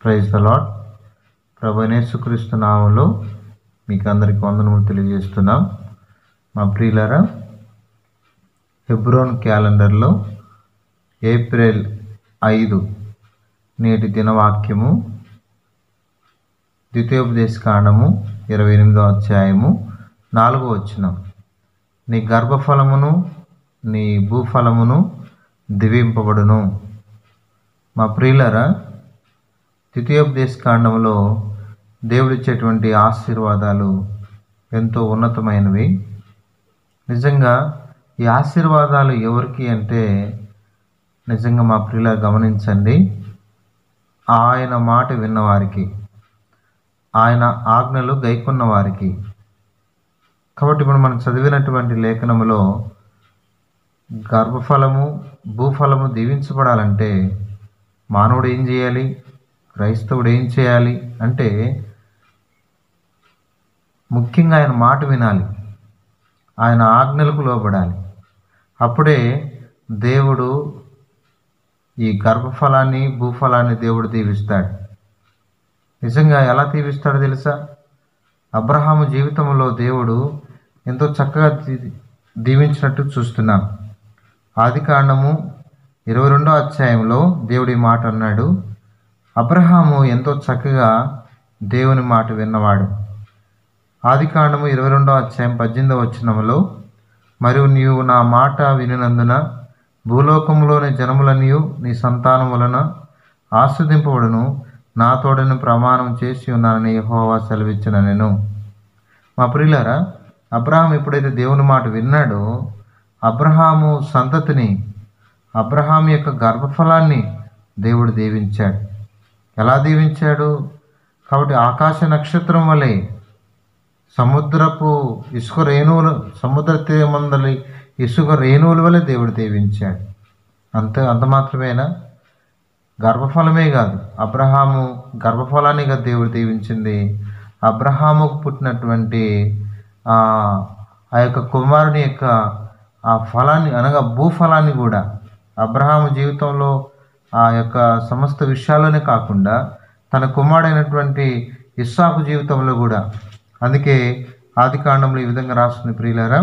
praise the lord ప్రభనేసుక్రీస్తు నామంలో మీకు అందరికి వందనములు తెలియజేస్తున్నాం మా ప్రియులరా హెబ్రోన్ క్యాలెండర్లో ఏప్రిల్ ఐదు నేటి దినవాక్యము ద్వితీయోపదేశ కాండము ఇరవై ఎనిమిదో అధ్యాయము నాలుగో వచ్చినం నీ గర్భఫలమును నీ భూఫలమును దివింపబడును మా ప్రియులరా ద్వితీయోపదేశ కాండంలో దేవుడిచ్చేటువంటి ఆశీర్వాదాలు ఎంతో ఉన్నతమైనవి నిజంగా ఈ ఆశీర్వాదాలు ఎవరికి అంటే నిజంగా మా ప్రియుల గమనించండి ఆయన మాట విన్నవారికి ఆయన ఆజ్ఞలు గైకొన్న వారికి కాబట్టి ఇప్పుడు మనం చదివినటువంటి లేఖనములో గర్భఫలము భూఫలము దీవించబడాలంటే మానవుడు ఏం చేయాలి క్రైస్తవుడు ఏం చేయాలి అంటే ముఖ్యంగా ఆయన మాట వినాలి ఆయన ఆజ్ఞలకు లోబడాలి అప్పుడే దేవుడు ఈ గర్భఫలాన్ని భూఫలాన్ని దేవుడు దీవిస్తాడు నిజంగా ఎలా దీవిస్తాడో తెలుసా అబ్రహాము జీవితంలో దేవుడు ఎంతో చక్కగా దీ- దీవించినట్టు చూస్తున్నాం ఆది కాండము ఇరవై రెండో అధ్యాయంలో దేవుడి మాట అన్నాడు అబ్రహాము ఎంతో చక్కగా దేవుని మాట విన్నవాడు ఆది కాండము ఇరవై రెండో అధ్యాయం పద్దెనిమిదవ వచనములో మరియు నీవు నా మాట వినినందున భూలోకములోని జనములనియు నీ సంతానం వలన ఆస్వాదింపబడును నా తోడని ప్రమాణం చేసి ఉన్నానని యెహోవా సెలవిచ్చిన నేను మా ప్రియులారా అబ్రహాం ఎప్పుడైతే దేవుని మాట విన్నాడో అబ్రహాము సంతతిని అబ్రహాం యొక్క గర్భఫలాన్ని దేవుడు దీవించాడు ఎలా దీవించాడు కాబట్టి ఆకాశ నక్షత్రం వలె సముద్రపు ఇసుక రేణువులు సముద్ర తీరమందలి ఇసుక రేణువుల వలె దేవుడు దీవించాడు అంతే అంత మాత్రమేనా గర్భఫలమే కాదు అబ్రహాము గర్భఫలాన్ని కదా దేవుడు దీవించింది అబ్రహాముకు పుట్టినటువంటి ఆ ఆ యొక్క కుమారుని యొక్క ఆ ఫలాన్ని అనగా భూఫలాన్ని కూడా అబ్రహాము జీవితంలో ఆ యొక్క సమస్త విషయాల్లోనే కాకుండా తన కుమారుడైనటువంటి ఇస్సాకు జీవితంలో కూడా అందుకే ఆది కాండంలో ఈ విధంగా రాస్తుంది ప్రియులారా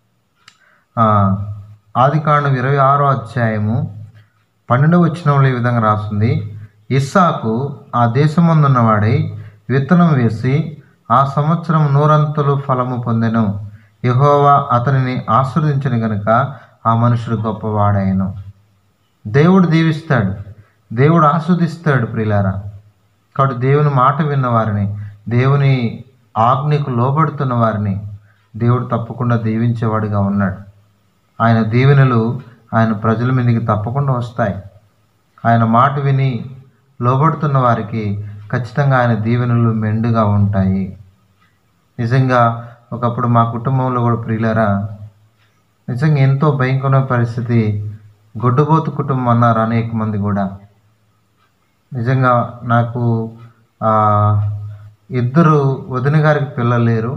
ఆ, ఆది కాండం ఇరవై ఆరో అధ్యాయము పన్నెండవ వచనంలో ఈ విధంగా రాస్తుంది ఇస్సాకు ఆ దేశమందున్నవాడై విత్తనం వేసి ఆ సంవత్సరం నూరంతులు ఫలము పొందెను యెహోవా అతనిని ఆశీర్వదించిన గనుక ఆ మనుషుడు గొప్పవాడాయను దేవుడు దీవిస్తాడు దేవుడు ఆస్వాదిస్తాడు ప్రియులారా కాబట్టి దేవుని మాట విన్న వారిని దేవుని ఆజ్ఞకు లోబడుతున్న వారిని దేవుడు తప్పకుండా దీవించేవాడిగా ఉన్నాడు ఆయన దీవెనలు ఆయన ప్రజల మీదకి తప్పకుండా వస్తాయి ఆయన మాట విని లోబడుతున్న వారికి ఖచ్చితంగా ఆయన దీవెనలు మెండుగా ఉంటాయి నిజంగా ఒకప్పుడు మా కుటుంబంలో కూడా ప్రియులరా నిజంగా ఎంతో భయంకరమైన పరిస్థితి గొడ్డుబోతు కుటుంబం అన్నారు అనేక మంది కూడా నిజంగా నాకు ఆ, ఇద్దరు వదిన గారికి పిల్లలు లేరు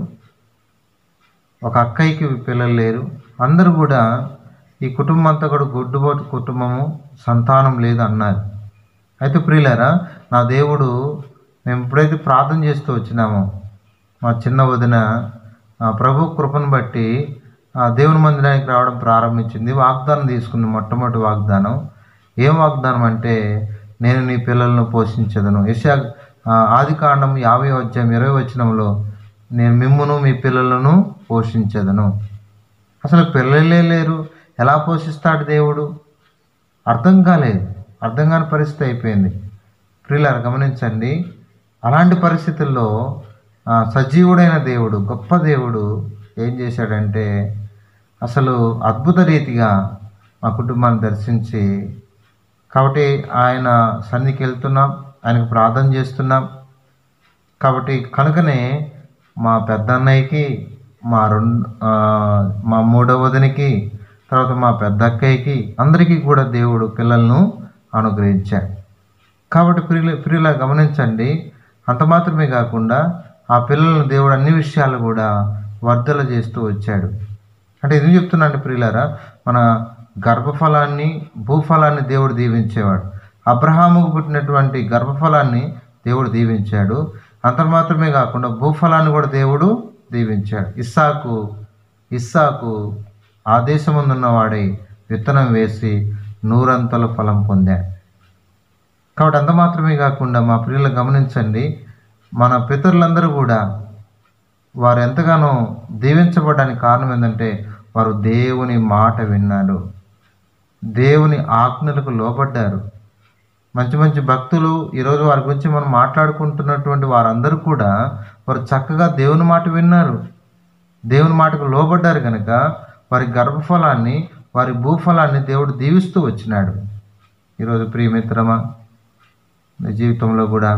ఒక అక్కయ్యకి పిల్లలు లేరు అందరూ కూడా ఈ కుటుంబం అంతా కూడా గుడ్డుబోటు కుటుంబము సంతానం లేదు అన్నారు అయితే ప్రియులారా నా దేవుడు మేము ఎప్పుడైతే ప్రార్థన చేస్తూ వచ్చినామో మా చిన్న వదిన ఆ ప్రభు కృపను బట్టి ఆ దేవుని మందిరానికి రావడం ప్రారంభించింది వాగ్దానం తీసుకుంది మొట్టమొదటి వాగ్దానం ఏం వాగ్దానం అంటే నేను నీ పిల్లలను పోషించదను యశా ఆది కాండం యాభై అధ్యాయం ఇరవై వచనంలో నేను మిమ్మును మీ పిల్లలను పోషించదను అసలు పిల్లలే లేరు ఎలా పోషిస్తాడు దేవుడు అర్థం కాలేదు అర్థం కాని పరిస్థితి అయిపోయింది ప్రియులారు గమనించండి అలాంటి పరిస్థితుల్లో ఆ, సజీవుడైన దేవుడు గొప్ప దేవుడు ఏం చేశాడంటే అసలు అద్భుత రీతిగా మా కుటుంబాన్ని దర్శించి కాబట్టి ఆయన సన్నిధికి వెళ్తున్నాం ఆయనకు ప్రార్థన చేస్తున్నాం కాబట్టి కనుకనే మా పెద్ద అన్నయ్యకి మా రెండు ఆ, మా మూడవ వదినికి తర్వాత మా పెద్ద అక్కయ్యకి అందరికీ కూడా దేవుడు పిల్లలను అనుగ్రహించాడు కాబట్టి ప్రియుల ప్రియుల గమనించండి అంత మాత్రమే కాకుండా ఆ పిల్లలను దేవుడు అన్ని విషయాలు కూడా వర్ధల చేస్తూ వచ్చాడు అంటే ఎందుకు చెప్తున్నాను ప్రియులారా మన గర్భఫలాన్ని భూఫలాన్ని దేవుడు దీవించేవాడు అబ్రహాముకు పుట్టినటువంటి గర్భఫలాన్ని దేవుడు దీవించాడు అంత మాత్రమే కాకుండా భూఫలాన్ని కూడా దేవుడు దీవించాడు ఇస్సాకు ఇస్సాకు ఆ దేశమందున్నవాడై విత్తనం వేసి నూరంతల ఫలం పొందాడు కాబట్టి అంత మాత్రమే కాకుండా మా ప్రియులు గమనించండి మన పితరులందరూ కూడా వారు ఎంతగానో దీవించబడడానికి కారణం ఏంటంటే వారు దేవుని మాట విన్నారు దేవుని ఆజ్ఞలకు లోబడ్డారు మంచి మంచి భక్తులు ఈరోజు వారి గురించి మనం మాట్లాడుకుంటున్నటువంటి వారందరూ కూడా వారు చక్కగా దేవుని మాట విన్నారు దేవుని మాటకు లోబడ్డారు కనుక వారి గర్భఫలాన్ని వారి భూఫలాన్ని దేవుడు దీవిస్తూ వచ్చినాడు ఈరోజు ప్రియమిత్రమా నీ జీవితంలో కూడా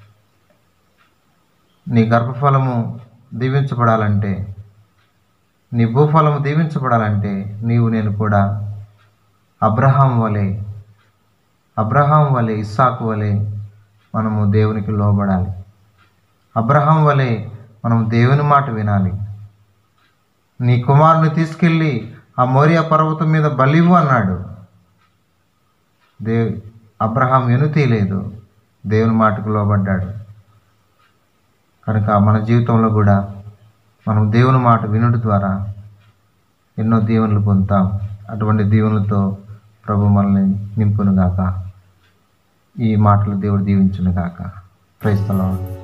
నీ గర్భఫలము దీవించబడాలంటే నీ భూఫలము దీవించబడాలంటే నీవు నేను కూడా అబ్రహాం వలె అబ్రహాం వలె ఇస్సాకు వలె మనము దేవునికి లోబడాలి అబ్రహాం వలె మనం దేవుని మాట వినాలి నీ కుమారుని తీసుకెళ్ళి ఆ మోరియా పర్వతం మీద బలివ్వు అన్నాడు దే అబ్రహాం వెనుతీయలేదు దేవుని మాటకు లోబడ్డాడు కనుక మన జీవితంలో కూడా మనం దేవుని మాట వినుడి ద్వారా ఎన్నో దీవెనలు పొందుతాం అటువంటి దీవెనలతో ప్రభు మనల్ని నింపునుగాక ఈ మాటలు దేవుడు దీవించునుగాక క్రైస్తలం